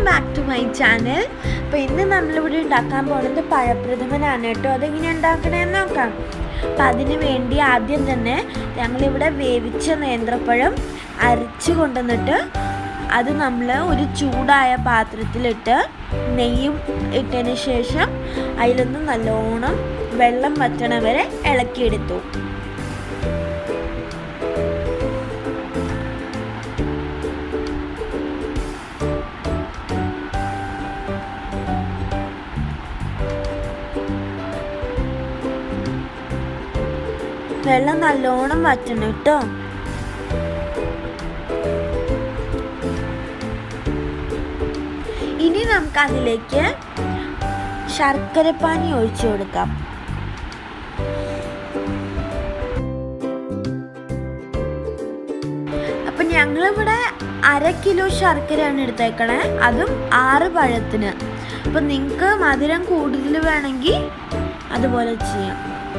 back to my channel അപ്പോൾ ഇന്ന് നമ്മളിവിടെ ഉണ്ടാക്കാൻ പോകുന്നത് പഴപ്രഥമനാണ് കേട്ടോ അതെങ്ങനെ ഉണ്ടാക്കണമെന്ന് നോക്കാം അപ്പം അതിന് വേണ്ടി ആദ്യം തന്നെ ഞങ്ങളിവിടെ വേവിച്ച നേന്ത്രപ്പഴം അരച്ച് കൊണ്ടുവന്നിട്ട് അത് നമ്മൾ ഒരു ചൂടായ പാത്രത്തിലിട്ട് നെയ്യും ഇട്ടതിന് ശേഷം അതിലൊന്ന് നല്ലോണം വെള്ളം വറ്റണ വരെ ഇളക്കിയെടുത്തു വെള്ളം നല്ലോണം വറ്റണം കേട്ടോ ഇനി നമുക്ക് അതിലേക്ക് ശർക്കരപ്പാനി ഒഴിച്ചു കൊടുക്കാം അപ്പം ഞങ്ങളിവിടെ അര കിലോ ശർക്കരയാണ് എടുത്തേക്കണേ അതും ആറ് പഴത്തിന് അപ്പം നിങ്ങൾക്ക് മധുരം കൂടുതൽ വേണമെങ്കിൽ അതുപോലെ ചെയ്യാം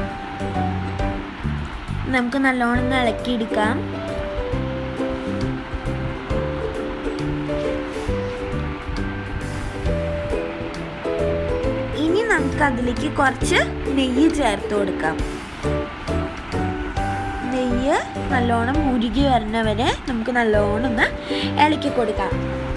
നമുക്ക് നല്ലോണം ഇളക്കിയെടുക്കാം ഇനി നമുക്ക് അതിലേക്ക് കുറച്ച് നെയ്യ് ചേർത്ത് കൊടുക്കാം നെയ്യ് നല്ലോണം ഉരുകി വരുന്നവരെ നമുക്ക് നല്ലോണം ഒന്ന് ഇളക്കി കൊടുക്കാം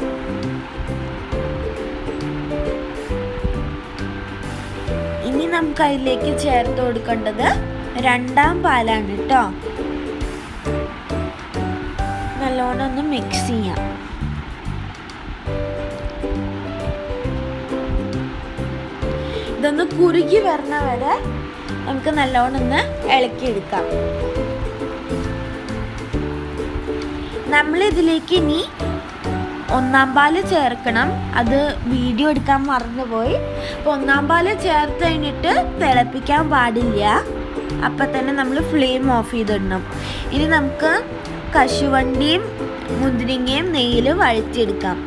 ഇനി നമുക്ക് അതിലേക്ക് ചേർത്ത് കൊടുക്കേണ്ടത് രണ്ടാം പാലാണ് കേട്ടോ നല്ലോണം ഒന്ന് മിക്സ് ചെയ്യാം ഇതൊന്ന് കുറുകി വരണ വരെ നമുക്ക് നല്ലോണം ഒന്ന് ഇളക്കിയെടുക്കാം നമ്മളിതിലേക്ക് ഇനി ഒന്നാം പാല് ചേർക്കണം അത് വീഡിയോ എടുക്കാൻ മറന്നുപോയി അപ്പോൾ ഒന്നാം പാല് ചേർത്ത് കഴിഞ്ഞിട്ട് തിളപ്പിക്കാൻ പാടില്ല അപ്പം തന്നെ നമ്മൾ ഫ്ലെയിം ഓഫ് ചെയ്തിടണം ഇനി നമുക്ക് കശുവണ്ടിയും മുന്തിരിങ്ങയും നെയ്യിൽ വഴറ്റിയെടുക്കാം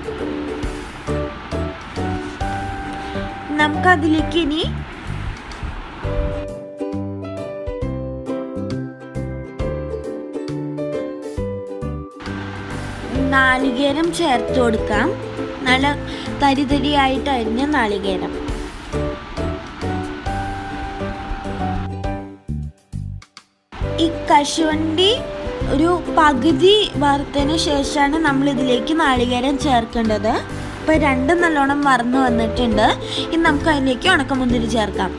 നമുക്കതിലേക്ക് ഇനി നാളികേരം ചേർത്ത് കൊടുക്കാം നല്ല തരി തരിയായിട്ട് അരിഞ്ഞ നാളികേരം ഈ കശുവണ്ടി ഒരു പകുതി വറുത്തതിന് ശേഷമാണ് നമ്മൾ ഇതിലേക്ക് നാളികേരം ചേർക്കേണ്ടത് ഇപ്പം രണ്ടും നല്ലോണം വറന്ന് വന്നിട്ടുണ്ട് ഇനി നമുക്ക് അതിലേക്ക് ഉണക്കമുന്തിരി ചേർക്കാം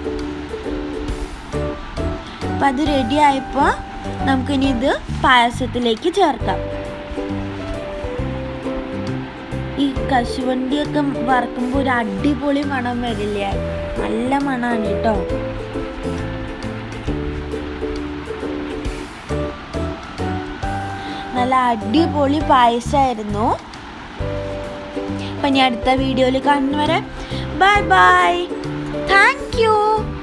അപ്പം അത് റെഡി ആയപ്പോൾ നമുക്കിനി ഇത് പായസത്തിലേക്ക് ചേർക്കാം ഈ കശുവണ്ടിയൊക്കെ വറക്കുമ്പോൾ ഒരു അടിപൊളി മണം വരില്ലേ നല്ല മണമാണ് കേട്ടോ നല്ല അടിപൊളി പായസമായിരുന്നു അപ്പം ഇനി അടുത്ത വീഡിയോയിൽ കാണുന്നവരെ ബൈ ബൈ താങ്ക് യു